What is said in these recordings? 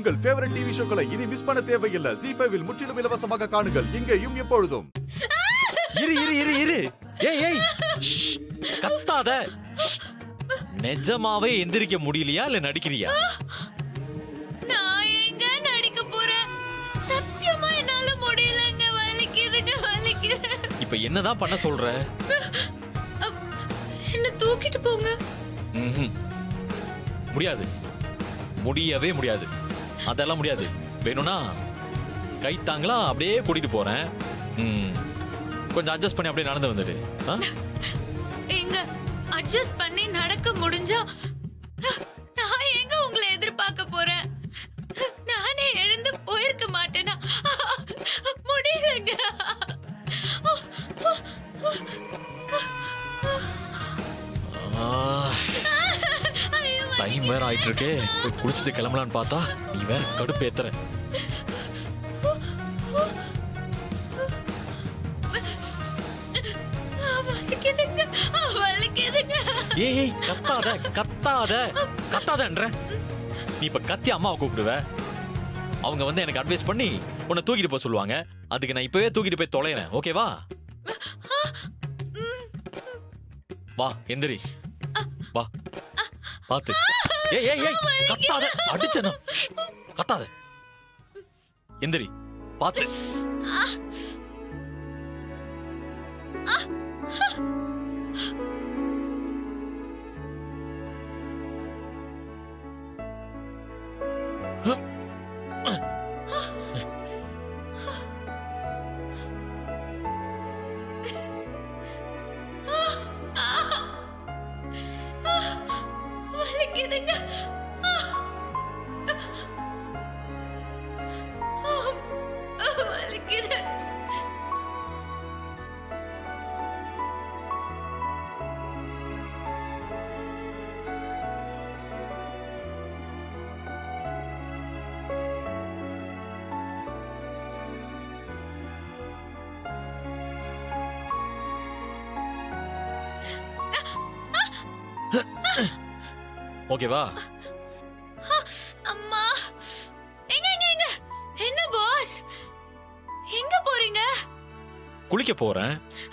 உங்கள் favourite TV ஷோக்களை இனி miss பண்ண தேவையில்லை ஜி ஃபைவில் முற்றிலும் இலவசமாக காணுங்கள் இங்கேயும் எப்பொழுதும் இரு இரு இரு இரு ஏய் ஏய் ஷ், கத்தாத நிஜமாவே எந்திரிக்க முடியலையா இல்ல நடிக்கிறியா நான் எங்க நடிக்க போறேன் சத்தியமா என்னால முடியலங்க வலிக்குதுங்க வலிக்குது இப்ப என்னதான் பண்ண சொல்ற அப், என்ன தூக்கிட்டு போங்க ம்ஹும். முடியாது முடியவே முடியாது அதெல்லாம் முடியாது வேணும்னா கை தாங்களா அப்படியே கூட்டிட்டு போறேன் ம். கொஞ்சம் அட்ஜஸ்ட் பண்ணி அப்படியே நடந்து வந்துடு ஆ? எங்க அட்ஜஸ்ட் பண்ணி நடக்க முடிஞ்சா நான் எங்க உங்களை எதிர்பார்க்க போறேன் நானே எழுந்து போயிருக்க மாட்டேனா முடியலங்க ஆ, ஐயோ, டைம் வேற ஆயிட்டு இருக்கே போய் குளிச்சுட்டு கிளம்பலான்னு பார்த்தா நீ வேற கடுப்பு ஏத்துற வலிக்குதுங்க வலிக்குதுங்க ஏய் ஏய் கத்தாத கத்தாத கத்தாதன்ற நீ இப்ப கத்தி அம்மாவை கூப்பிடுவ அவங்க வந்து எனக்கு அட்வைஸ் பண்ணி உன்னை தூக்கிட்டு போக சொல்லுவாங்க அதுக்கு நான் இப்பவே தூக்கிட்டு போய் தொலைறேன் ஓகேவா வா எந்திரி வா பாத்து ஏய் ஏய் ஏய் கத்தாத அடிச்சனா கத்தாத எந்திரி பாத்து வலிக்குதுங்க வலிக்குது ஓகேவா அம்மா எங்க எங்க எங்க என்ன பாஸ் எங்க போறீங்க குளிக்க போறேன்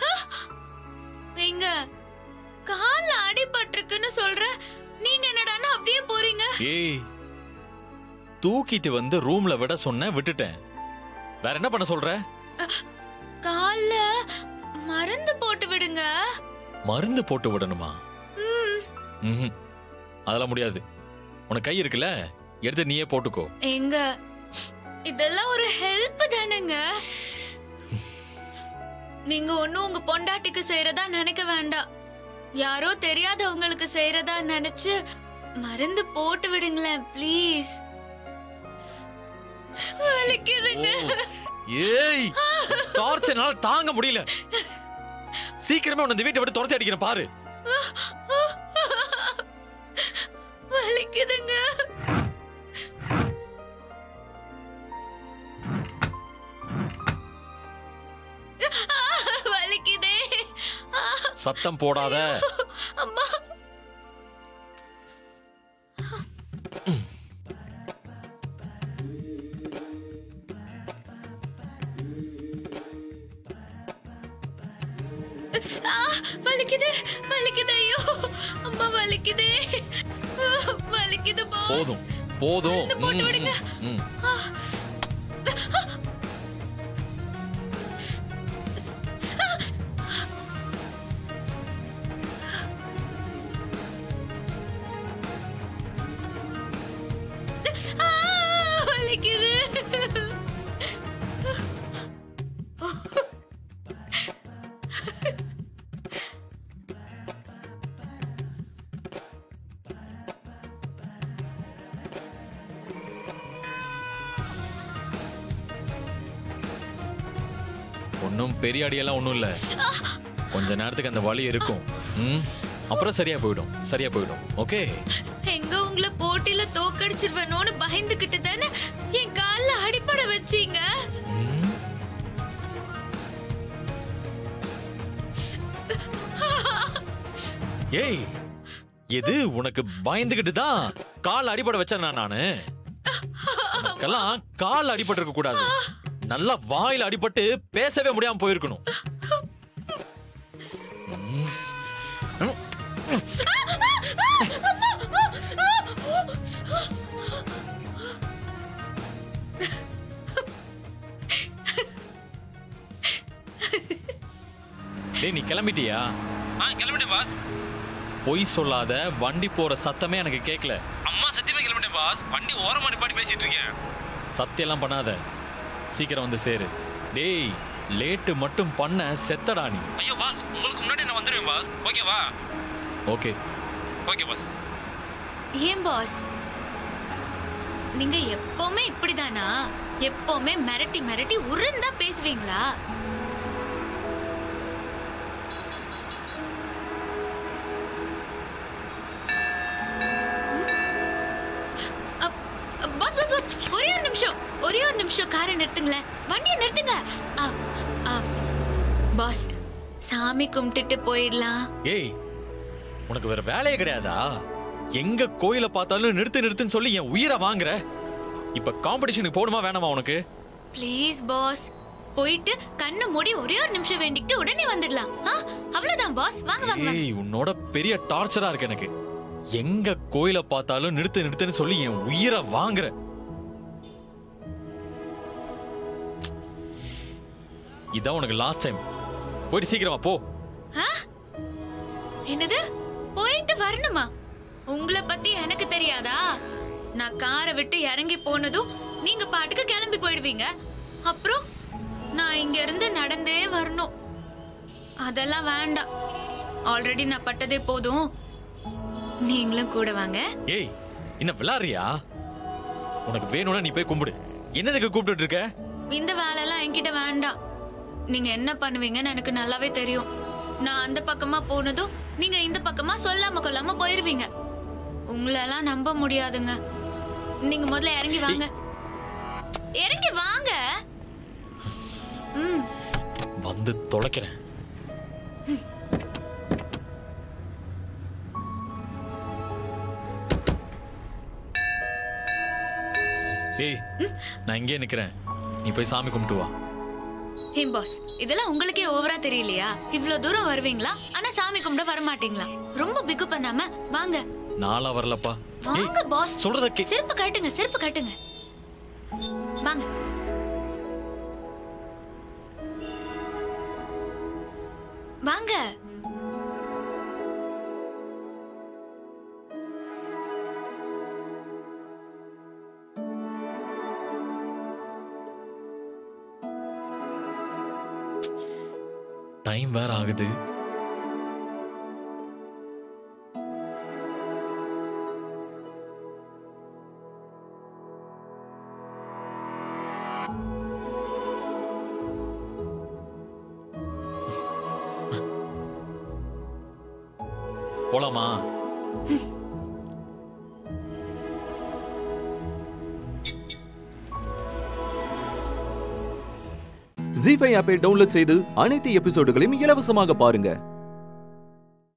எங்க கால்ல அடிபட்டிருக்குன்னு சொல்ற நீங்க என்னடான்னா அப்படியே போறீங்க ஏய் தூக்கிட்டு வந்து ரூம்ல விட சொன்ன விட்டுட்டேன் வேற என்ன பண்ண சொல்ற கால்ல மருந்து போட்டு விடுங்க மருந்து போட்டு விடணுமா ம், ம்ஹும். அதெல்லாம் முடியாது உனக்கு கை இருக்குல்ல எடுத்து நீயே போட்டுக்கோ எங்க இதெல்லாம் ஒரு ஹெல்ப் தானேங்க நீங்க ஒண்ணும் உங்க பொண்டாட்டிக்கு செய்யறதா நினைக்க வேண்டாம் யாரோ தெரியாதவங்களுக்கு செய்யறதா நினைச்சு மருந்து போட்டு விடுங்களேன் ப்ளீஸ் வலிக்குதுங்க ஏய் டார்ச்சர்னால தாங்க முடியல சீக்கிரமே உன்னை இந்த வீட்டை விட்டு துரத்தி அடிக்கிறேன் பாரு வலிக்குதுங்க ஆ, வலிக்குதே ஆ, சத்தம் போடாத அம்மா ஆ, வலிக்குது வலிக்குது ஐயோ அம்மா வலிக்குதே ஆ, வலிக்குது boss. போதும் போதும் மருந்து போட்டு ம், விடுங்க. ம், ம். ஆ, வலிக்குது ஒன்னும் பெரிய அடியெல்லாம் ஒண்ணும் இல்ல கொஞ்ச நேரத்துக்கு அந்த வலி இருக்கும் ம்? அப்புறம் சரியா போயிடும் சரியா போயிடும் ஓகே எங்க உங்களை போட்டியில தோக்கடிச்சிருவேனோன்னு பயந்துகிட்டு தானே என் கால்ல அடிப்பட வச்சீங்க ம்? ஏய் எது உனக்கு பயந்துகிட்டு தான் கால் அடிபட வச்சேன் நானு உனக்கெல்லாம் கால் அடிபட்டு இருக்க கூடாது நல்லா வாயில அடிபட்டு பேசவே முடியாம போயிருக்கணும் டேய் நீ கிளம்பிட்டியா ஆ கிளம்பிட்டேன் பாஸ் பொய் சொல்லாத வண்டி போற சத்தமே எனக்கு கேட்கல அம்மா சத்தியமா கிளம்பிட்டேன் பாஸ் வண்டி ஓரமா நிப்பாட்டி பேசிட்டு இருக்கேன் சத்தியெல்லாம் பண்ணாத சீக்கிரம் வந்து சேரு டேய் லேட்டு மட்டும் பண்ண செத்தடா நீ ஐயோ பாஸ் உங்களுக்கு முன்னாடி நான் வந்துடுவேன் பாஸ் ஓகேவா ஓகே ஓகே பாஸ் ஏன் பாஸ் நீங்க எப்பவுமே இப்படிதானா எப்பவுமே மிரட்டி மிரட்டி உருந்தா பேசுவீங்களா அப்- அப்- பாஸ் பாஸ் பாஸ் ஒரே ஒரு நிமிஷம் ஒரே ஒரு நிமிஷம் காரை நிறுத்துங்களேன் வண்டியை நிறுத்துங்க அப்- அப். பாஸ் சாமி கும்பிட்டுட்டு போயிடலாம் ஏய் உனக்கு வேற வேலையே கிடையாதா எங்க கோயில பார்த்தாலும் நிறுத்து நிறுத்துன்னு சொல்லி என் உயிரை வாங்குற இப்ப காம்படிஷனுக்கு போடுமா வேணாமா உனக்கு ப்ளீஸ் பாஸ் போயிட்டு கண்ணை மூடி ஒரே ஒரு நிமிஷம் வேண்டிக்கிட்டு உடனே வந்துடலாம் ஆ, அவ்வளவுதான் பாஸ் வாங்க வாங்க வாங்க ஏய் உன்னோட பெரிய டார்ச்சரா இருக்கு எனக்கு எங்க கோயில பார்த்தாலும் நிறுத்து நிறுத்துன்னு சொல்லி என் உயிரை வாங்குற இதான் உனக்கு லாஸ்ட் டைம் போயிட்டு சீக்கிரமா போ ஆ? என்னது போயிட்டு வரணுமா உங்களை பத்தி எனக்கு தெரியாதா நான் காரை விட்டு இறங்கி போனதும் நீங்க பாட்டுக்கு கிளம்பி போயிடுவீங்க அப்புறம் நான் இங்க இருந்து நடந்தே வரணும் அதெல்லாம் வேண்டாம் ஆல்ரெடி நான் பட்டதே போதும் நீங்களும் கூட வாங்க ஏய் என்ன விளாடுறியா உனக்கு வேணும்னா நீ போய் கும்பிடு என்னதுக்கு கூப்பிட்டு இருக்க இந்த வேலையெல்லாம் என்கிட்ட வேண்டாம் நீங்க என்ன பண்ணுவீங்கன்னு எனக்கு நல்லாவே தெரியும் நான் அந்த பக்கமா போனதும் நீங்க இந்த பக்கமா சொல்லாம கொள்ளாம போயிருவீங்க உங்களெல்லாம் நம்ப முடியாதுங்க நீங்க முதல்ல இறங்கி வாங்க இறங்கி வாங்க ம் வந்து தொலைக்கிறேன் ஏய் நான் இங்கே நிக்கிறேன் நீ போய் சாமி கும்பிட்டு வா ஹே பாஸ் இதெல்லாம் உங்களுக்கே ஓவரா தெரியலையா இவ்ளோ தூரம் வருவீங்களா ஆனா சாமி கும்பிட வர மாட்டீங்களா ரொம்ப பிகு பண்ணாம வாங்க நாளா வரலப்பா ஏய் வாங்க பாஸ் சொல்றத கே செருப்பு கட்டுங்க செருப்பு கட்டுங்க வாங்க வாங்க டைம் வேற ஆகுது போலாமா ஜி ஃபைவ் ஆப்பை டவுன்லோட் செய்து அனைத்து எபிசோடுகளையும் இலவசமாக பாருங்க